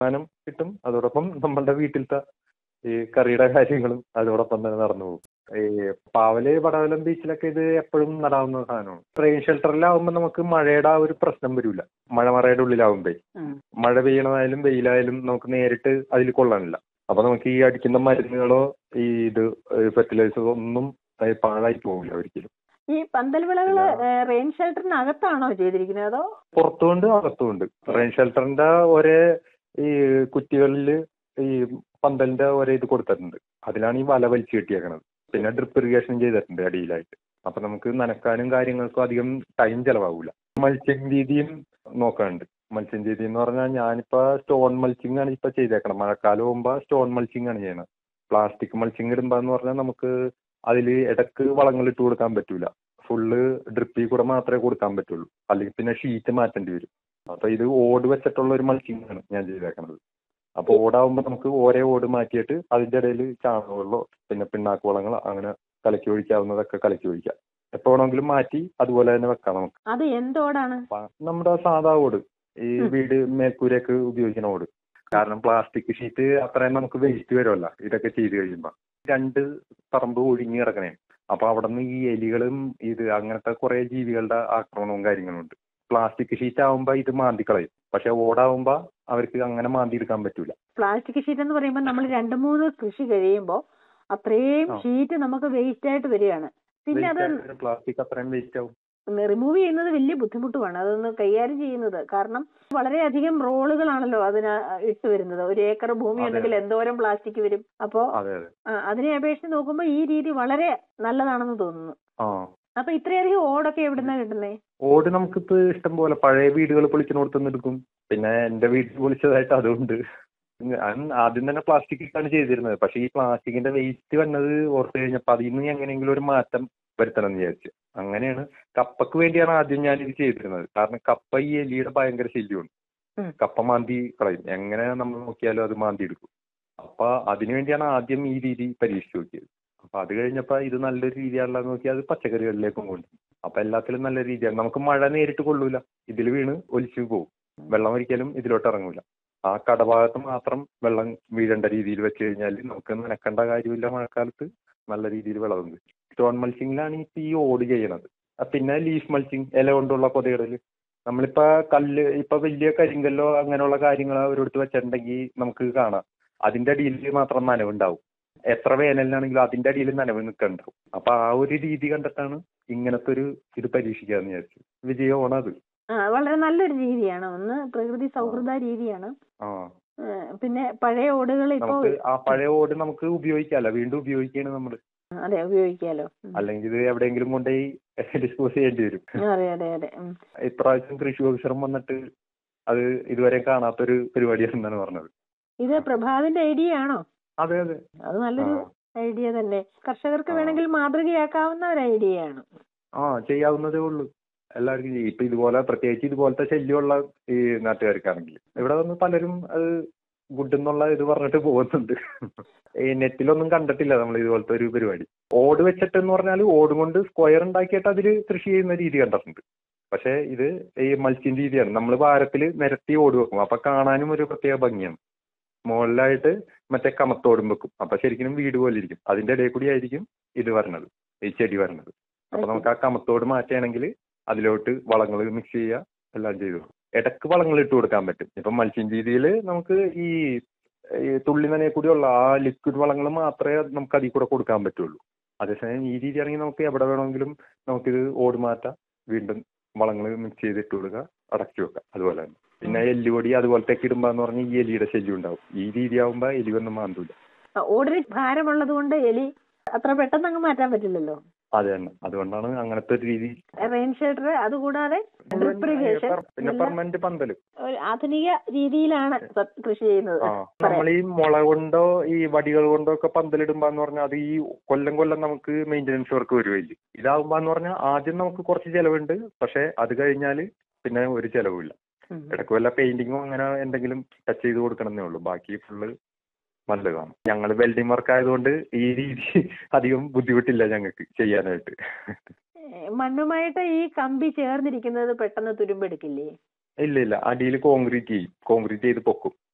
വരുമാനം കിട്ടും അതോടൊപ്പം നമ്മളുടെ വീട്ടിലത്തെ ഈ കറിയുടെ കാര്യങ്ങളും അതോടൊപ്പം തന്നെ നടന്നു പോകും ഈ പാവല് പടവലം ബീച്ചിലൊക്കെ ഇത് എപ്പോഴും നടാവുന്ന സാധനമാണ് റെയിൻ ഷെൽട്ടറിലാവുമ്പോൾ നമുക്ക് മഴയുടെ ആ ഒരു പ്രശ്നം വരില്ല മഴമറയുടെ ഉള്ളിലാവുമ്പേ ഉം. മഴ പെയ്യണതായാലും വെയിലായാലും നമുക്ക് നേരിട്ട് അതിൽ കൊള്ളാനില്ല അപ്പൊ നമുക്ക് ഈ അടിക്കുന്ന മരുന്നുകളോ ഈ ഇത് ഫെർട്ടിലൈസേഴ്സോ ഒന്നും അത് പാഴായി പോകില്ല ഒരിക്കലും ഈ പന്തൽ വിളകള് റെയിൻ ഷെൽട്ടറിനകത്താണോ ചെയ്തിരിക്കുന്നത് അതോ പുറത്തുകൊണ്ട് അകത്തുമുണ്ട് റെയിൻ ഷെൽട്ടറിന്റെ ഒരേ ഈ കുറ്റികളിൽ ഈ പന്തലിന്റെ ഒരേ ഇത് കൊടുത്തിട്ടുണ്ട് അതിലാണ് ഈ വല വലിച്ചു കെട്ടിയേക്കണത് പിന്നെ ഡ്രിപ്പ് ഇറിഗേഷൻ ചെയ്തിട്ടുണ്ട് അടിയിലായിട്ട് അപ്പൊ നമുക്ക് നനക്കാനും കാര്യങ്ങൾക്കും അധികം ടൈം ചെലവാകൂല മത്സ്യം രീതിയും നോക്കാനുണ്ട് മത്സ്യം രീതി എന്ന് പറഞ്ഞാൽ ഞാനിപ്പോ സ്റ്റോൺ മൾച്ചിങ് ആണ് ഇപ്പൊ ചെയ്തേക്കണം മഴക്കാലം ആകുമ്പോ സ്റ്റോൺ മൾച്ചിങ് ആണ് ചെയ്യണത് പ്ലാസ്റ്റിക് മൾച്ചിങ് ഇടുമ്പോ എന്ന് പറഞ്ഞാൽ നമുക്ക് അതിൽ ഇടക്ക് വളങ്ങൾ ഇട്ട് കൊടുക്കാൻ പറ്റൂല ഫുള്ള് ഡ്രിപ്പിൽ കൂടെ മാത്രമേ കൊടുക്കാൻ പറ്റുള്ളൂ അല്ലെങ്കിൽ പിന്നെ ഷീറ്റ് മാറ്റേണ്ടി വരും അപ്പൊ ഇത് ഓട് വെച്ചിട്ടുള്ള ഒരു മൾച്ചിങ് ആണ് ഞാൻ ചെയ്തേക്കണത് അപ്പൊ ഓടാവുമ്പോ നമുക്ക് ഓരോ ഓട് മാറ്റിയിട്ട് അതിന്റെ ഇടയിൽ ചാണകവെള്ളോ പിന്നെ പിണ്ണാക്ക് വളങ്ങൾ അങ്ങനെ കലക്കി ഒഴിക്കാവുന്നതൊക്കെ കലക്കി ഒഴിക്കാം എപ്പോ വേണമെങ്കിലും മാറ്റി അതുപോലെ തന്നെ വെക്കാം നമുക്ക് അത് എന്തോടാണ് അപ്പൊ നമ്മുടെ സാധാ ഓട് ഈ ഉം. വീട് മേൽക്കൂരയൊക്കെ ഉപയോഗിക്കുന്ന ഓട് കാരണം പ്ലാസ്റ്റിക് ഷീറ്റ് അത്രയും നമുക്ക് വേസ്റ്റ് വരുമല്ല ഇതൊക്കെ ചെയ്ത് കഴിയുമ്പോ രണ്ട് പറമ്പ് ഒഴിഞ്ഞു കിടക്കണേ അപ്പൊ അവിടെ നിന്ന് ഈ എലികളും ഇത് അങ്ങനത്തെ കുറെ ജീവികളുടെ ആക്രമണവും കാര്യങ്ങളും ഉണ്ട് പ്ലാസ്റ്റിക് ഷീറ്റ് ആവുമ്പോ ഇത് മാന്തിക്കളയും പക്ഷെ ഓടാവുമ്പോ അവർക്ക് അങ്ങനെ മാന്തി എടുക്കാൻ പറ്റൂല പ്ലാസ്റ്റിക് ഷീറ്റ് എന്ന് പറയുമ്പോൾ നമ്മൾ രണ്ട് മൂന്ന് കൃഷി കഴിയുമ്പോൾ അത്രയും ആ. ഷീറ്റ് നമുക്ക് വേസ്റ്റ് ആയിട്ട് വരികയാണ് പിന്നെ അത് പ്ലാസ്റ്റിക് അത്രയും വേസ്റ്റ് ആവും റിമൂവ് ചെയ്യുന്നത് വലിയ ബുദ്ധിമുട്ടുമാണ് അതൊന്ന് കൈകാര്യം ചെയ്യുന്നത് കാരണം വളരെയധികം റോളുകളാണല്ലോ അതിന് ഇട്ട് വരുന്നത് ഒരു ഏക്കർ ഭൂമി അതെ. ഉണ്ടെങ്കിൽ എന്തോരം പ്ലാസ്റ്റിക് വരും അപ്പോ അതെ അതെ ആ, അതിനെ അപേക്ഷിച്ച് നോക്കുമ്പോൾ ഈ രീതി വളരെ നല്ലതാണെന്ന് തോന്നുന്നു ആ അപ്പൊ ഇത്രയധികം ഓടൊക്കെ എവിടുന്നാ കിട്ടുന്നേ ഓട് നമുക്കിപ്പോ ഇഷ്ടം പോലെ പഴയ വീടുകൾ പൊളിക്കുന്നിടത്തുനിന്ന് എടുക്കും പിന്നെ എന്റെ വീട്ടിൽ പൊളിച്ചതായിട്ട് അതുണ്ട് ഞാൻ ആദ്യം തന്നെ പ്ലാസ്റ്റിക് ഇട്ടാണ് ചെയ്തിരുന്നത് പക്ഷെ ഈ പ്ലാസ്റ്റിക്കിന്റെ വേസ്റ്റ് വന്നത് ഓർത്ത് കഴിഞ്ഞപ്പോ അതിൽ നിന്ന് എങ്ങനെയെങ്കിലും ഒരു മാറ്റം വരുത്തണം എന്ന് വിചാരിച്ചു അങ്ങനെയാണ് കപ്പക്ക് വേണ്ടിയാണ് ആദ്യം ഞാൻ ഇത് ചെയ്തിരുന്നത് കാരണം കപ്പ ഈ എലിയുടെ ഭയങ്കര ശല്യമാണ് ഉം. കപ്പ മാന്തി കളയും എങ്ങനെ നമ്മൾ നോക്കിയാലും അത് മാന്തി എടുക്കും അപ്പൊ അതിനു വേണ്ടിയാണ് ആദ്യം ഈ രീതി പരീക്ഷിച്ചു നോക്കിയത് അപ്പൊ അത് കഴിഞ്ഞപ്പോ ഇത് നല്ലൊരു രീതിയാണല്ലോ നോക്കി അത് പച്ചക്കറികളിലേക്കും കൊണ്ടു അപ്പൊ എല്ലാത്തിലും നല്ല രീതിയാണ് നമുക്ക് മഴ നേരിട്ട് കൊള്ളൂല ഇതിൽ വീണ് ഒലിച്ചു പോകും വെള്ളം ഒരിക്കലും ഇതിലോട്ട് ഇറങ്ങൂല ആ കടഭാഗത്ത് മാത്രം വെള്ളം വീഴേണ്ട രീതിയിൽ വെച്ച് കഴിഞ്ഞാൽ നമുക്ക് നനക്കേണ്ട കാര്യമില്ല മഴക്കാലത്ത് നല്ല രീതിയിൽ വിളവുണ്ട് സ്റ്റോൺ മൾച്ചിങ്ങിലാണ് ഇപ്പൊ ഈ ഓട് ചെയ്യണത് ആ പിന്നെ ലീഫ് മൾച്ചിങ് ഇല കൊണ്ടുള്ള പൊതയിടല് നമ്മളിപ്പോ കല്ല് ഇപ്പൊ വലിയ കരിങ്കല്ലോ അങ്ങനെയുള്ള കാര്യങ്ങൾ അവരെടുത്ത് വെച്ചിട്ടുണ്ടെങ്കിൽ നമുക്ക് കാണാം അതിന്റെ അടിയിൽ മാത്രം നനവുണ്ടാവും എത്ര വേനലിനാണെങ്കിലും അതിന്റെ അടിയിൽ നനവ് നിൽക്കണ്ടാവും അപ്പൊ ആ ഒരു രീതി കണ്ടിട്ടാണ് ഇങ്ങനത്തെ ഒരു ഇത് പരീക്ഷിക്കാന്ന് വിചാരിച്ചു വിജയമാണ് അത് ആ വളരെ നല്ലൊരു രീതിയാണ് ഒന്ന് പ്രകൃതി സൗഹൃദ രീതിയാണ് ആ ഏ, പിന്നെ പഴയ ഓടുകൾ ഇപ്പോ നമുക്ക് ആ പഴയ ഓട് നമുക്ക് ഉപയോഗിക്കാമല്ലോ വീണ്ടും ഉപയോഗിക്കുകയാണ് നമ്മൾ അതെ ഉപയോഗിക്കാലോ ഉം. അല്ലെങ്കിൽ ഇത് എവിടെയെങ്കിലും കൊണ്ടുപോയി ഡിസ്പോസ് ചെയ്യേണ്ടി വരും അതെ അതെ അതെ ഉം. ഇപ്രാവശ്യം കൃഷി ഓഫീസറും വന്നിട്ട് അത് ഇതുവരെ കാണാത്തൊരു പരിപാടിയാണെന്നാണ് പറഞ്ഞത് ഇത് പ്രഭാതിന്റെ ഐഡിയ ആണോ അതെ അതെ അത് നല്ലൊരു ആ. ഐഡിയ തന്നെ കർഷകർക്ക് ആ. വേണമെങ്കിൽ മാതൃകയാക്കാവുന്ന ഒരു ഐഡിയ ആണ് ആ ചെയ്യാവുന്നതേ ഉള്ളൂ എല്ലാവർക്കും ചെയ്യും ഇപ്പൊ ഇതുപോലെ പ്രത്യേകിച്ച് ഇതുപോലത്തെ ശല്യമുള്ള ഈ നാട്ടുകാർക്കാണെങ്കിൽ ഇവിടെ വന്ന് പലരും അത് ഗുഡ് എന്നുള്ള ഇത് പറഞ്ഞിട്ട് പോകുന്നുണ്ട് ഈ നെറ്റിലൊന്നും കണ്ടിട്ടില്ല നമ്മൾ ഇതുപോലത്തെ ഒരു പരിപാടി ഓട് വെച്ചിട്ട് എന്ന് പറഞ്ഞാൽ ഓട് കൊണ്ട് സ്ക്വയർ ഉണ്ടാക്കിയിട്ട് അതിൽ കൃഷി ചെയ്യുന്ന രീതി കണ്ടിട്ടുണ്ട് പക്ഷേ ഇത് ഈ മത്സ്യം രീതിയാണ് നമ്മൾ ഭാരത്തിൽ നിരത്തി ഓട് വെക്കും അപ്പൊ കാണാനും ഒരു പ്രത്യേക ഭംഗിയാണ് മുകളിലായിട്ട് മറ്റേ കമത്തോടും വെക്കും അപ്പൊ ശരിക്കും വീട് പോലെ ഇരിക്കും അതിന്റെ ഇടയിൽ കൂടി ആയിരിക്കും ഇത് വരണത് ഈ ചെടി വരണത് അപ്പൊ നമുക്ക് ആ കമത്തോട് മാറ്റുകയാണെങ്കിൽ അതിലോട്ട് വളങ്ങൾ മിക്സ് ചെയ്യുക എല്ലാം ചെയ്തു ഇടക്ക് വളങ്ങൾ ഇട്ട് കൊടുക്കാൻ പറ്റും ഇപ്പൊ മത്സ്യം രീതിയിൽ നമുക്ക് ഈ ഈ തുള്ളി നനയെ കൂടിയുള്ള ആ ലിക്വിഡ് വളങ്ങൾ മാത്രമേ നമുക്ക് അതിൽ കൂടെ കൊടുക്കാൻ പറ്റുള്ളൂ അതേസമയം ഈ രീതിയാണെങ്കിൽ നമുക്ക് എവിടെ വേണമെങ്കിലും നമുക്കിത് ഓട് മാറ്റാം വീണ്ടും വളങ്ങൾ മിക്സ് ചെയ്ത് ഇട്ട് കൊടുക്കുക അടച്ചു വെക്കാം അതുപോലെ തന്നെ പിന്നെ എല്ലുപൊടി അതുപോലത്തേക്ക് ഇടുമ്പോ എന്ന് പറഞ്ഞാൽ ഈ എലിയുടെ ശല്യം ഉണ്ടാവും ഈ രീതിയാവുമ്പോ എലി ഒന്നും മാന്തൂല ആ, ഓടിന് ഭാരമുള്ളത് കൊണ്ട് എലി അത്ര പെട്ടെന്ന് അങ്ങ് മാറ്റാൻ പറ്റില്ലല്ലോ അത് തന്നെ അതുകൊണ്ടാണ് അങ്ങനത്തെ ഒരു രീതി റെയിൻ ഷെൽട്ടർ അതുകൂടാതെ ഡ്രിപ്പ് ഇറിഗേഷൻ പിന്നെ പെർമനന്റ് പന്തല് ഒരു ആധുനിക രീതിയിലാണ് സ- കൃഷി ചെയ്യുന്നത് ആ നമ്മൾ ഈ മുള കൊണ്ടോ ഈ വടികൾ കൊണ്ടോ ഒക്കെ പന്തലിടുമ്പോ എന്ന് പറഞ്ഞാൽ അത് ഈ കൊല്ലം കൊല്ലം നമുക്ക് മെയിൻ്റനൻസ് വർക്ക് വരുമില്ല ഇതാവുമ്പോ എന്ന് പറഞ്ഞാൽ ആദ്യം നമുക്ക് കുറച്ച് ചെലവുണ്ട് പക്ഷെ അത് കഴിഞ്ഞാൽ പിന്നെ ഒരു ചെലവുമില്ല ഉം. ഇടയ്ക്ക് വല്ല പെയിന്റിങ്ങോ അങ്ങനെ എന്തെങ്കിലും ടച്ച് ചെയ്ത് കൊടുക്കണമെന്നേ ഉള്ളൂ ബാക്കി ഫുള്ള് നല്ലതാണ് ഞങ്ങൾ വെൽഡിംഗ് വർക്ക് ആയതുകൊണ്ട് ഈ രീതി അധികം ബുദ്ധിമുട്ടില്ല ഞങ്ങൾക്ക് ചെയ്യാനായിട്ട് ഏ, മണ്ണുമായിട്ട് ഈ കമ്പി ചേർന്നിരിക്കുന്നത് പെട്ടെന്ന് തുരുമ്പെടുക്കില്ലേ ഇല്ല ഇല്ല അടിയിൽ കോൺക്രീറ്റ് ചെയ്യും കോൺക്രീറ്റ് ചെയ്ത് പൊക്കും